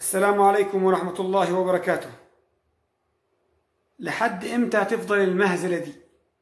السلام عليكم ورحمة الله وبركاته لحد امتى هتفضل المهزلة دي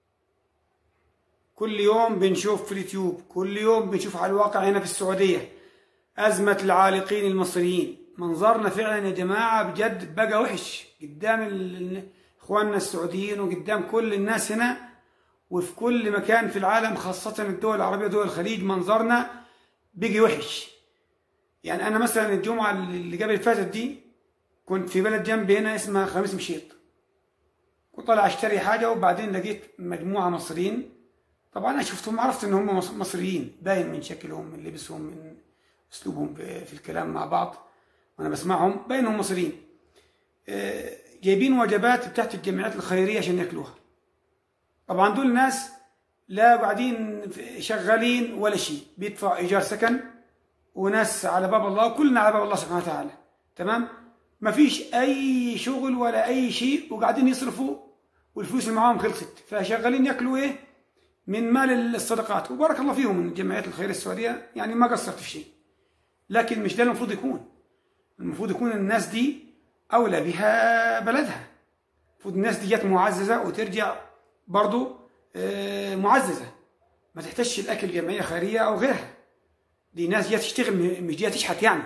كل يوم بنشوف في اليوتيوب كل يوم بنشوف على الواقع هنا في السعودية أزمة العالقين المصريين منظرنا فعلا يا جماعة بجد بقى وحش قدام ال- إخواننا السعوديين وقدام كل الناس هنا وفي كل مكان في العالم خاصة الدول العربية ودول الخليج منظرنا بقي وحش يعني أنا مثلا الجمعة اللي قبل فاتت دي كنت في بلد جنبي هنا اسمها خميس مشيط كنت طالع اشتري حاجة وبعدين لقيت مجموعة مصريين طبعا انا شفتهم عرفت ان هم مص- مصريين باين من شكلهم من لبسهم من اسلوبهم في في الكلام مع بعض وانا بسمعهم باين انهم مصريين آه، جايبين وجبات بتاعت الجمعيات الخيريه عشان ياكلوها طبعا دول ناس لا قاعدين في- شغالين ولا شيء بيدفع ايجار سكن وناس على باب الله وكلنا على باب الله سبحانه وتعالى تمام ما فيش اي شغل ولا اي شيء وقاعدين يصرفوا والفلوس اللي معاهم خلصت فشغالين ياكلوا ايه من مال الصدقات وبارك الله فيهم من الجمعيات الخيريه السعوديه يعني ما قصرت في شيء لكن مش ده المفروض يكون المفروض يكون الناس دي اولى بها بلدها المفروض الناس دي جت معززه وترجع برضو آه، معززه ما تحتاجش الاكل جمعيه خيريه او غيرها دي ناس جايه تشتغل مش جايه تشحت يعني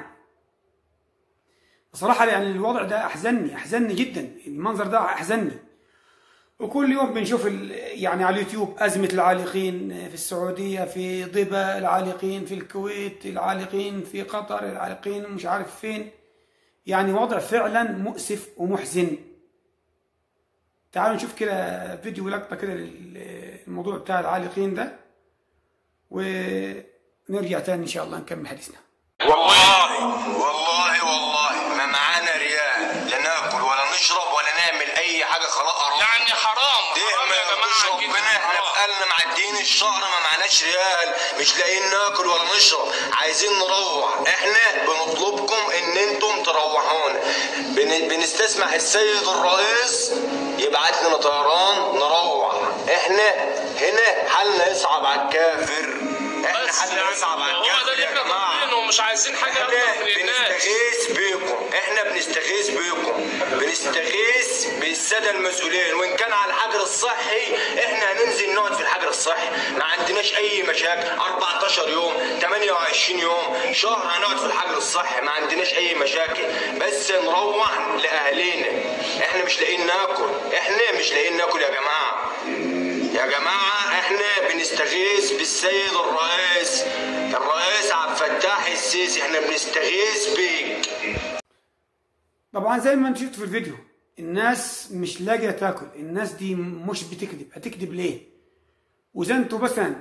بصراحه يعني الوضع ده احزنني احزنني جدا المنظر ده احزنني وكل يوم بنشوف ال- يعني على اليوتيوب أزمة العالقين في السعودية في ضبا العالقين في الكويت العالقين في قطر العالقين مش عارف فين يعني وضع فعلا مؤسف ومحزن تعالوا نشوف كده فيديو لقطة كده للموضوع بتاع العالقين ده ونرجع تاني إن شاء الله نكمل حديثنا والله والله والله ما معانا ريال لا ناكل ولا نشرب ولا نعمل اي حاجه خلاص حرام يعني حرام ده حرام ما يا يرضيش جماعه كده ربنا احنا حرام. بقالنا معديين الشهر ما معناش ريال مش لاقيين ناكل ولا نشرب عايزين نروح احنا بنطلبكم ان انتم تروحونا بن... بنستسمح السيد الرئيس يبعت لنا طيران نروح احنا هنا حالنا يصعب على الكافر احنا بس حالنا يعني يصعب على هو ده الكافر اللي يا احنا جماعه طالبينه ومش عايزين حاجه اكتر احنا من الناس بنستغيث بيكم احنا بنستغيث بيكم بنستغيث بالساده المسؤولين وان كان على الحجر الصحي احنا هننزل نقعد في الحجر الصحي ما عندناش اي مشاكل 14 يوم 28 يوم شهر هنقعد في الحجر الصحي ما عندناش اي مشاكل بس نروح لاهالينا احنا مش لاقيين ناكل احنا مش لاقيين ناكل يا جماعه يا جماعة احنا بنستغيث بالسيد الرئيس الرئيس عبد الفتاح السيسي احنا بنستغيث بيك طبعا زي ما انت شفت في الفيديو الناس مش لاقيه تاكل الناس دي مش بتكذب هتكذب ليه واذا انتوا مثلا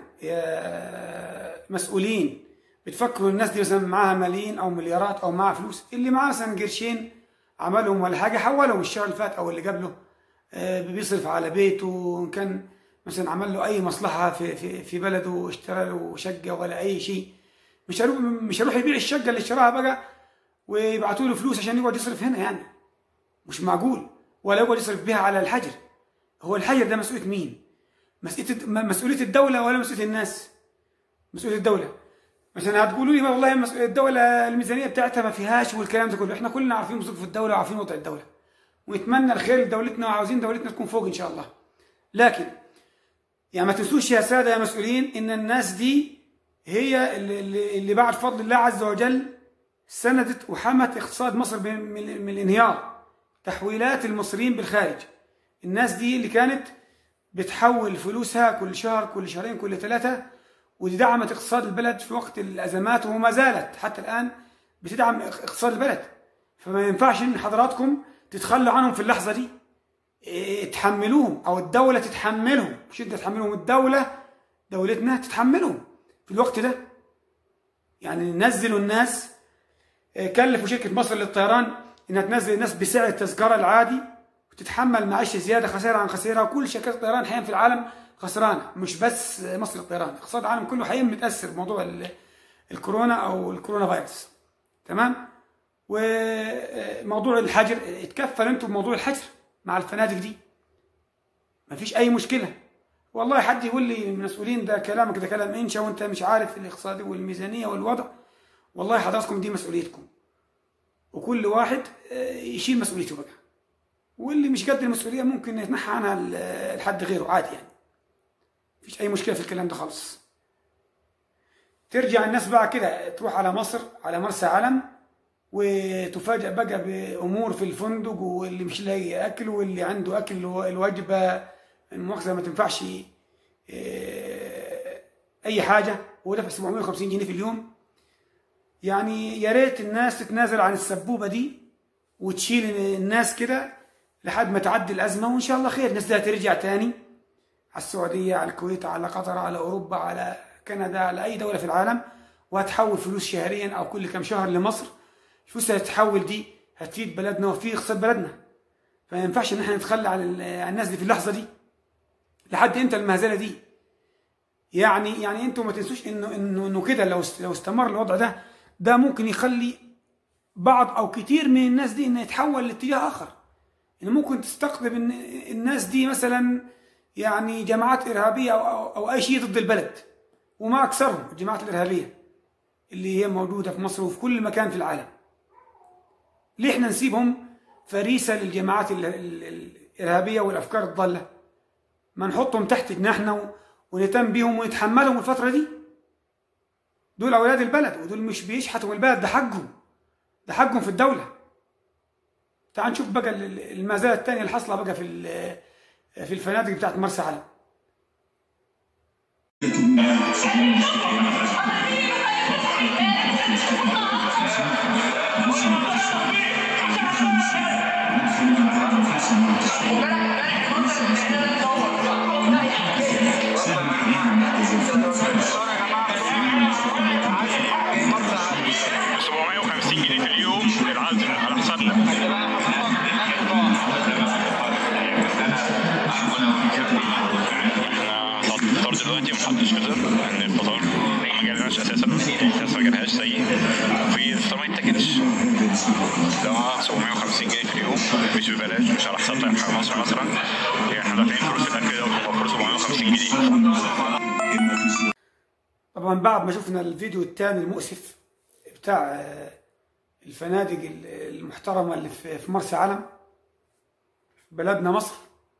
يا مسؤولين بتفكروا الناس دي مثلا معاها ملايين او مليارات او معاها فلوس اللي معاه مثلا قرشين عملهم ولا حاجه حولهم الشهر اللي فات او اللي قبله آه، بيصرف على بيته ان كان مثلا عمل له اي مصلحه في في في بلده اشترى له شقه ولا اي شيء مش هيروح مش هيروح يبيع الشقه اللي اشتراها بقى ويبعتوا له فلوس عشان يقعد يصرف هنا يعني مش معقول ولا يقعد يصرف بها على الحجر هو الحجر ده مسؤوليه مين؟ مسؤوليه مسؤوليه الدوله ولا مسؤوليه الناس؟ مسؤوليه الدوله مثلا هتقولوا لي والله مسؤوليه الدوله الميزانيه بتاعتها ما فيهاش والكلام ده كله احنا كلنا عارفين ظروف الدوله وعارفين وضع الدوله ونتمنى الخير لدولتنا وعاوزين دولتنا تكون فوق ان شاء الله لكن يعني ما تنسوش يا ساده يا مسؤولين ان الناس دي هي اللي, اللي اللي بعد فضل الله عز وجل سندت وحمت اقتصاد مصر من, من, من الانهيار تحويلات المصريين بالخارج الناس دي اللي كانت بتحول فلوسها كل شهر كل شهرين كل ثلاثة ودي دعمت اقتصاد البلد في وقت الأزمات وما زالت حتى الآن بتدعم اقتصاد البلد فما ينفعش ان حضراتكم تتخلوا عنهم في اللحظة دي إيه، تحملوهم او الدولة تتحملهم مش انت تحملهم الدولة دولتنا تتحملهم في الوقت ده يعني نزلوا الناس إيه، كلفوا شركة مصر للطيران انها تنزل الناس بسعر التذكرة العادي وتتحمل معيشة زيادة خسارة عن خسارة وكل شركات الطيران حاليا في العالم خسرانة مش بس مصر للطيران اقتصاد العالم كله حاليا متأثر بموضوع ال- الكورونا او الكورونا فيروس تمام وموضوع الحجر اتكفل انتوا بموضوع الحجر مع الفنادق دي مفيش اي مشكله والله حد يقول لي المسؤولين ده كلامك ده كلام انشا وانت مش عارف الاقتصادي والميزانيه والوضع والله حضراتكم دي مسؤوليتكم وكل واحد آه، يشيل مسؤوليته بقى واللي مش قد المسؤوليه ممكن يتنحى عنها ل- لحد غيره عادي يعني مفيش اي مشكله في الكلام ده خالص ترجع الناس بقى كده تروح على مصر على مرسى علم وتفاجأ بقى بأمور في الفندق واللي مش لاقي أكل واللي عنده أكل الو- الوجبة المؤاخذة ما تنفعش آه، أي حاجة ودفع 750 جنيه في اليوم يعني يا ريت الناس تتنازل عن السبوبة دي وتشيل الناس كده لحد ما تعدي الأزمة وإن شاء الله خير الناس دي هترجع تاني على السعودية على الكويت على قطر على أوروبا على كندا على أي دولة في العالم وهتحول فلوس شهريا أو كل كم شهر لمصر الفلوس اللي هتتحول دي هتفيد بلدنا وفي اقتصاد بلدنا فما ينفعش ان احنا نتخلى عن ال- عن الناس دي في اللحظه دي لحد امتى المهزله دي يعني يعني انتوا ما تنسوش انه انه انه كده لو است- لو استمر الوضع ده ده ممكن يخلي بعض او كتير من الناس دي انه يتحول لاتجاه اخر ان ممكن تستقطب ان الناس دي مثلا يعني جماعات ارهابيه او او, أو اي شيء ضد البلد وما اكثرهم الجماعات الارهابيه اللي هي موجوده في مصر وفي كل مكان في العالم ليه احنا نسيبهم فريسه للجماعات ال- ال- الارهابيه والافكار الضاله ما نحطهم تحت جناحنا و- ونهتم بيهم ونتحملهم الفتره دي دول اولاد البلد ودول مش بيشحتوا من البلد ده حقهم ده حقهم في الدوله تعال نشوف بقى ال- ال- المزايا الثانيه اللي حاصله بقى في ال- في الفنادق بتاعت مرسى علم ب 750 جنيه في اليوم للعزل على حسابنا احنا صلاه الفطار دلوقتي محدش فطر لان الفطار ما جالناش اساسا الناس ما جالهاش زي في الفطار ما يتاكلش ده 750 جنيه في اليوم مش ببلاش مش على حساب طيب مصر مثلا يعني احنا دافعين فلوس الاكل ده وتوفر 750 جنيه طبعا بعد ما شفنا الفيديو الثاني المؤسف بتاع آه، الفنادق ال- المحترمة اللي في في مرسى علم في بلدنا مصر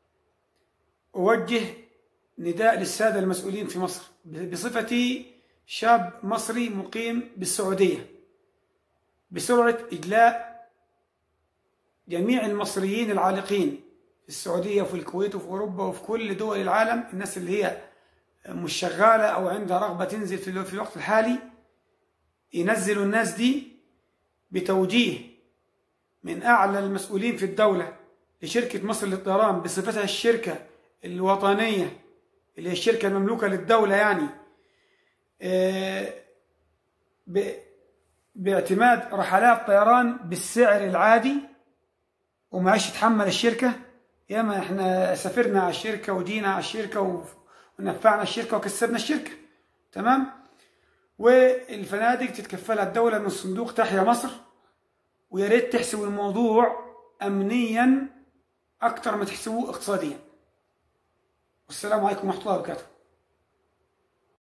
أوجه نداء للسادة المسؤولين في مصر ب- بصفتي شاب مصري مقيم بالسعودية بسرعة إجلاء جميع المصريين العالقين في السعودية وفي الكويت وفي أوروبا وفي كل دول العالم الناس اللي هي مش شغالة أو عندها رغبة تنزل في الو- في الوقت الحالي ينزلوا الناس دي بتوجيه من أعلى المسؤولين في الدولة لشركة مصر للطيران بصفتها الشركة الوطنية اللي هي الشركة المملوكة للدولة يعني آه، ب- باعتماد رحلات طيران بالسعر العادي ومعيش تتحمل الشركة ياما احنا سافرنا على الشركة وجينا على الشركة و- ونفعنا الشركة وكسبنا الشركة تمام والفنادق تتكفلها الدولة من صندوق تحيا مصر ويا ريت تحسبوا الموضوع أمنيا أكتر ما تحسبوه اقتصاديا والسلام عليكم ورحمة الله وبركاته